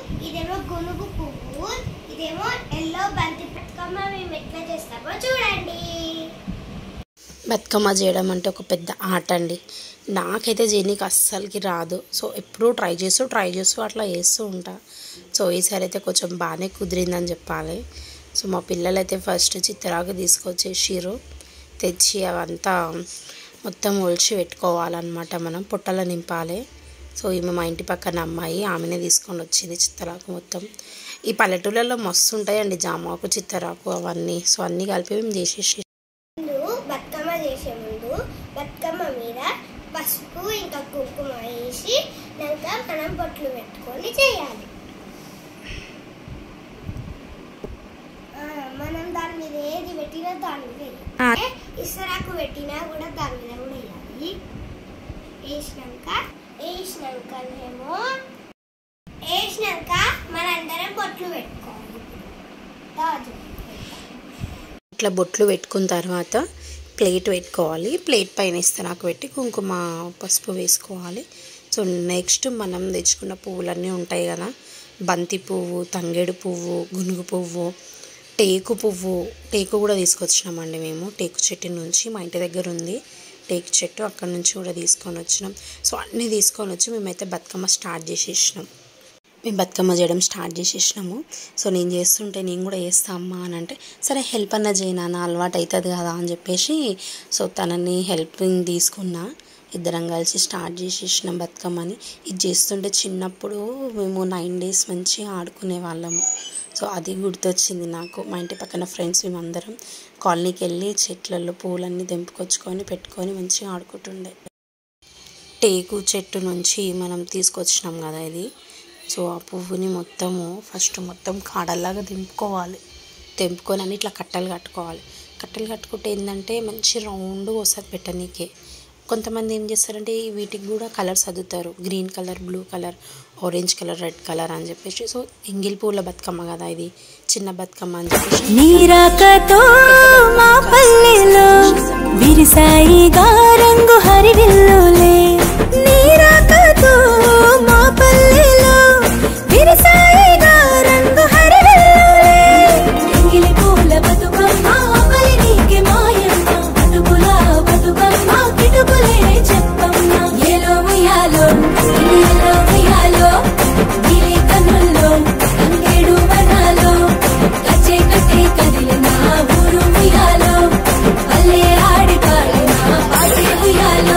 ఇదేమో గునుగు పువ్వు ఇదేమో ఎల్లో బంతి బతుకమ్మ మేము ఎట్లా చేస్తామో చూడండి బతుకమ్మ చేయడం అంటే ఒక పెద్ద ఆట అండి నాకైతే చేయనీకి అస్సలకి రాదు సో ఎప్పుడూ ట్రై చేస్తూ ట్రై చేస్తూ అట్లా చేస్తూ ఉంటా సో ఈసారి అయితే కొంచెం బాగానే కుదిరిందని చెప్పాలి సో మా పిల్లలైతే ఫస్ట్ చిత్తరాకు తీసుకొచ్చేసిర్రు తెచ్చి అవంతా మొత్తం ఒలిచి పెట్టుకోవాలన్నమాట మనం పుట్టలో నింపాలి సో ఈమె మా ఇంటి పక్కన అమ్మాయి ఆమెనే తీసుకొని వచ్చింది చిత్తరాకు మొత్తం ఈ పల్లెటూళ్ళలో మస్తు ఉంటాయండి జామాకు చిత్తరాకు అవన్నీ సో అన్నీ కలిపి మేము చేసేసి ముందు బతుకమ్మ చేసే ముందు బతుకమ్మ మీద పసుపు ఇంకా కుంకుమ వేసి ఇంకా మనం బొట్లు పెట్టుకొని చేయాలి ఆ, మనం దాని మీద ఏది పెట్టినా దాని మీద ఆ. వేయాలి. ఇసరాకు పెట్టినా కూడా దాని మీద కూడా వేయాలి వేసినాక వేసినాకనేమో వేసినాక మనందరం బొట్లు పెట్టుకోవాలి తాజు ఇట్లా బొట్లు పెట్టుకున్న తర్వాత ప్లేట్ పెట్టుకోవాలి ప్లేట్ పైన ఇస్తరాకు పెట్టి కుంకుమ పసుపు వేసుకోవాలి సో నెక్స్ట్ మనం తెచ్చుకున్న పువ్వులన్నీ ఉంటాయి కదా బంతి పువ్వు తంగేడు పువ్వు గునుగు పువ్వు టేకు పువ్వు టేకు కూడా తీసుకొచ్చినామండి మేము టేకు చెట్టు నుంచి మా ఇంటి దగ్గర ఉంది టేకు చెట్టు అక్కడ నుంచి కూడా తీసుకొని వచ్చినాం సో అన్నీ తీసుకొని వచ్చి మేమైతే బతుకమ్మ స్టార్ట్ చేసేసినాం మేము బతుకమ్మ చేయడం స్టార్ట్ చేసేసినాము సో నేను చేస్తుంటే నేను కూడా చేస్తా అమ్మా అని అంటే సరే హెల్ప్ అన్న చేయనా నా అలవాటు అవుతుంది కదా అని చెప్పేసి సో తనని హెల్పింగ్ తీసుకున్నా ఇద్దరం కలిసి స్టార్ట్ చేసేసినాం బతుకమ్మని ఇది చేస్తుంటే చిన్నప్పుడు మేము నైన్ డేస్ మంచిగా ఆడుకునే వాళ్ళము సో అది గుర్తొచ్చింది నాకు మా ఇంటి పక్కన ఫ్రెండ్స్ మేమందరం కాలనీకి వెళ్ళి చెట్లలో పూలన్నీ తెంపుకొచ్చుకొని పెట్టుకొని మంచిగా ఆడుకుంటుండే టేకు చెట్టు నుంచి మనం తీసుకొచ్చినాం కదా ఇది సో ఆ పువ్వుని మొత్తము ఫస్ట్ మొత్తం కాడల్లాగా తెంపుకోవాలి తెంపుకొని అని ఇట్లా కట్టలు కట్టుకోవాలి కట్టలు కట్టుకుంటే ఏంటంటే మంచి రౌండ్గా వస్తుంది పెట్టనీకే కొంతమంది ఏం చేస్తారంటే వీటికి కూడా కలర్స్ అద్దుతారు green colour blue colour orange colour red colour అని చెప్పేసి సో ఎంగిల్ పూల బతుకమ్మ కదా ఇది చిన్న బతుకమ్మ అని చెప్పేసి నీరాకతో మా పల్లెలో విరిసాయిగా రంగు హరివిల్లులే నీరాకతో మా పల్లెలో విరిసాయిగా రంగు హరివిల్లులే ఎంగిలి పూల బతుకమ్మ అమలి నీకే మాయమ్మ బతుకుల బతుకమ్మ కిటుకులే చెప్పమ్మ ఏలో ఉయ్యాలో ఏలో ఉయ్యాలో గిలి కన్నుల్లో అంగేడు వనాలో కచ్చే కట్టే కదిలిన ఊరు ఉయ్యాలో పల్లె ఆడి పాడిన పాటే ఉయ్యాలో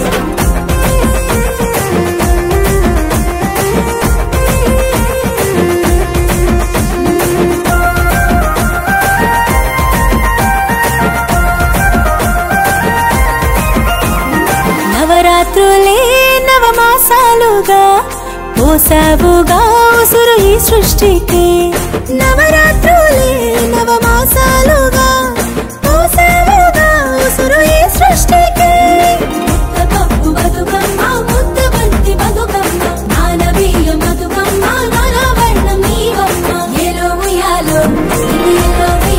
నవరాత్రులే నవమాసాలుగా పోసావుగా ఉసురు ఈ సృష్టికి నవరాత్రులే నవమాసాలుగా పోసావుగా ఉసురు ఈ సృష్టికి ముద్ద పప్పు బతుకమ్మ ముద్ద బంతి బతుకమ్మ నాన బియ్యం బతుకమ్మ నాన వర్ణం నీవమ్మ ఏలో ఉయ్యాలో ఏలో ఉయ్యాలో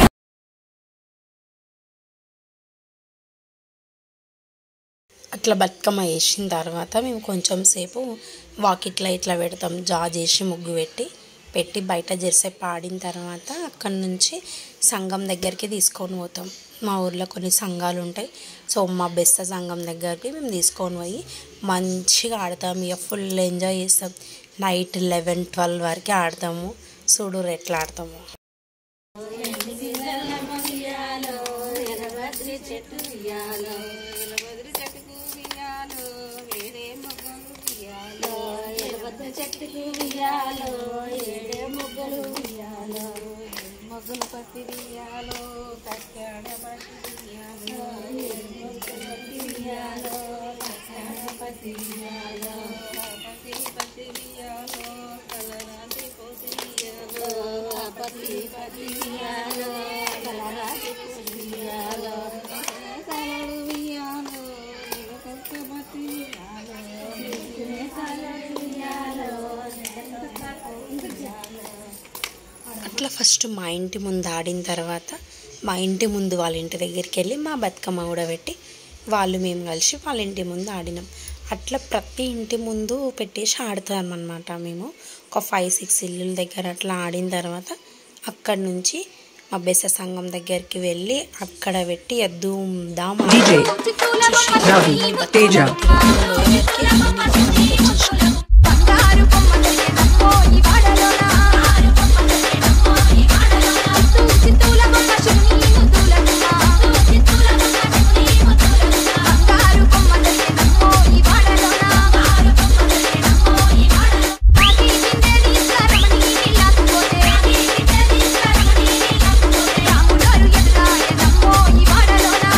అట్లా బతుకమ్మ వేసిన తర్వాత మేము కొంచెం సేపు వాకిట్లా ఇట్లా పెడతాం జా చేసి ముగ్గు పెట్టి పెట్టి బయట జెర్సేపు ఆడిన తర్వాత అక్కడి నుంచి సంఘం దగ్గరికి తీసుకొని పోతాం మా ఊర్లో కొన్ని సంఘాలు ఉంటాయి సో మా బెస్త సంఘం దగ్గరికి మేము తీసుకొని పోయి మంచిగా ఆడతాం ఇక ఫుల్ ఎంజాయ్ చేస్తాం నైట్ లెవెన్ ట్వెల్వ్ వరకు ఆడతాము చూడు ఎట్లా ఆడతాము అట్లా ఫస్ట్ మా ఇంటి ముందు ఆడిన తర్వాత మా ఇంటి ముందు వాళ్ళ ఇంటి దగ్గరికి వెళ్ళి మా బతుకమ్మ కూడా పెట్టి వాళ్ళు మేము కలిసి వాళ్ళ ఇంటి ముందు ఆడినాం అట్లా ప్రతి ఇంటి ముందు పెట్టేసి ఆడతామన్నమాట మేము ఒక ఫైవ్ సిక్స్ ఇల్లుల దగ్గర అట్లా ఆడిన తర్వాత అక్కడ నుంచి మా బెస్స సంఘం దగ్గరికి వెళ్ళి అక్కడ పెట్టి ధూమ్ దామ్ DJ Ravi Teja బంగారు బొమ్మ దొరికేనమ్మో ఈ వాడలోన చిత్తూల బొమ్మ శివుని ముద్దులమ్మ బంగారు బొమ్మ దొరికేనమ్మో ఈ వాడలోన ఆది చిందేది ఇస్తారమని ఇల్లాకపోతే రాములోరు ఎదురాయనమ్మో ఈ వాడలోన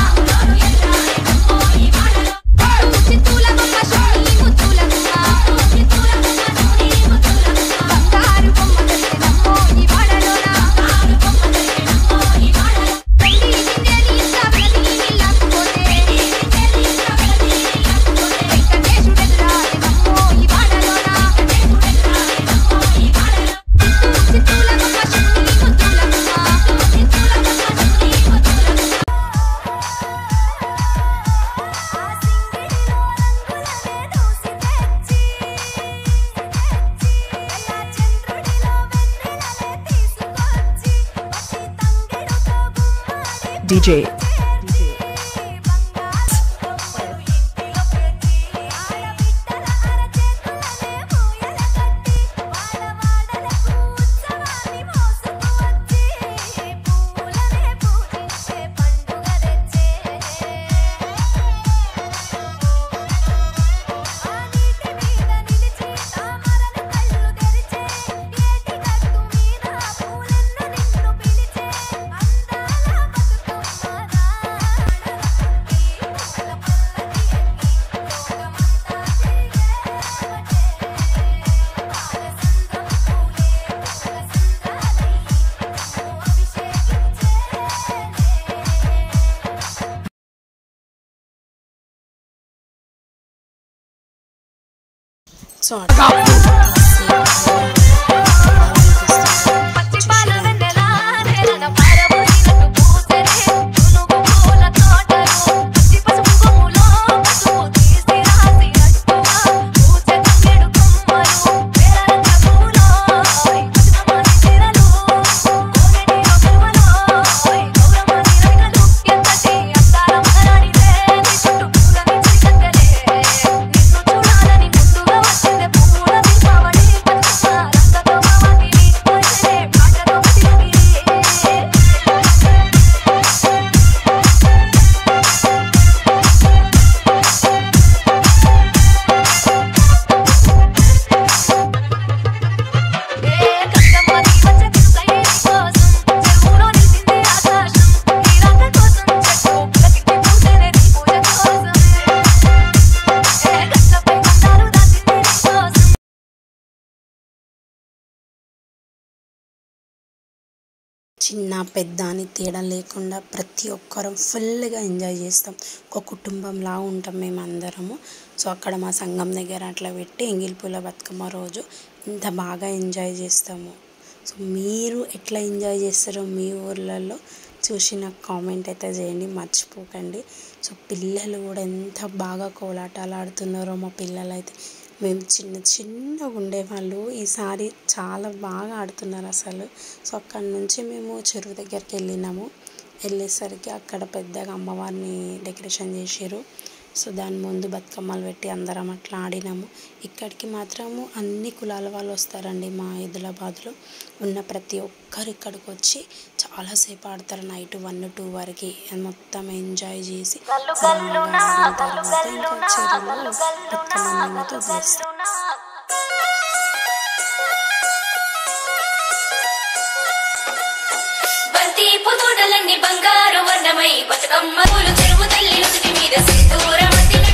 చిత్తూల బొమ్మ శివుని ముద్దులమ్మ బంగారు బొమ్మ దొరికేనమ్మో ఈ వాడలోన రండి చిందేది ఇస్తారమని ఇల్లాకపోతే వెంకటేశుడు ఎదురాయనమ్మో ఈ వాడలోన చిత్తూల బొమ్మ శివుని ముద్దులమ్మ DJ సో అట్లా పచ్చి పాల వెన్నెల నేలన పారబోయినట్టు పూసెనే పునుగు పూల తోటలు పచ్చి పసుపు కొమ్ములో పసుపు తీసి రాసినట్టుగా పూచె తంగెడు కొమ్మలు వేలరంగ పూలో ఓయ్ పసుపమని చీరలు కోనెటిలో కలువలో ఓయ్ గౌరమ్మని రవికలు ఎంతటి అందాల మహారాణిదే నీ చుట్టూ పూలని చిరికత్తెలే నిన్ను చూడాలని ముందుగా వచ్చిందే పూల దీపావళి బతుకమ్మ రంగతో మావాటిని పోసెనే పాటతో బతికిరి ఏ కష్టమని వచ్చే తిరుసయ్యే కోసం చెరువులో నిలిచిందే ఆకాశం నీ రాక కోసం చెట్టు పులకించి పూసేనే నీ పూజ కోసం ఏ కష్టపై కంటారు దాచిందే నీ కోసం చిన్న పెద్ద అని తేడా లేకుండా ప్రతి ఒక్కరం ఫుల్గా ఎంజాయ్ చేస్తాం ఒక కుటుంబంలా ఉంటాం మేము అందరము సో అక్కడ మా సంఘం దగ్గర అట్లా పెట్టి ఎంగిలిపూల బతుకమ్మ రోజు ఇంత బాగా ఎంజాయ్ చేస్తాము సో మీరు ఎట్లా ఎంజాయ్ చేస్తారో మీ ఊర్లలో చూసి నాకు కామెంట్ అయితే చేయండి మర్చిపోకండి సో పిల్లలు కూడా ఎంత బాగా కోలాటాలు ఆడుతున్నారో మా పిల్లలు అయితే మేము చిన్న చిన్నగా ఉండేవాళ్ళు ఈసారి చాలా బాగా ఆడుతున్నారు అసలు సో అక్కడ నుంచి మేము చెరువు దగ్గరికి వెళ్ళినాము వెళ్ళేసరికి అక్కడ పెద్దగా అమ్మవారిని డెకరేషన్ చేసారు సో దాని ముందు బతుకమ్మలు పెట్టి అందరం అట్లా ఆడినాము ఇక్కడికి మాత్రము అన్ని కులాల వాళ్ళు వస్తారండి మా ఆదిలాబాద్లో ఉన్న ప్రతి ఒక్కరు ఇక్కడికి వచ్చి చాలాసేపు ఆడతారు నైట్ వన్ టూ వరకు మొత్తం ఎంజాయ్ చేసి బాగా ఆడిన తర్వాత ఇంకా చెరువులో బతుకమ్మ మేమైతే వదిలేస్తాం బంతి పుతోటలన్నీ బంగారు వర్ణమై బతుకమ్మ పూలు చెరువు తల్లి నుదుటి మీద సింధూరమతిన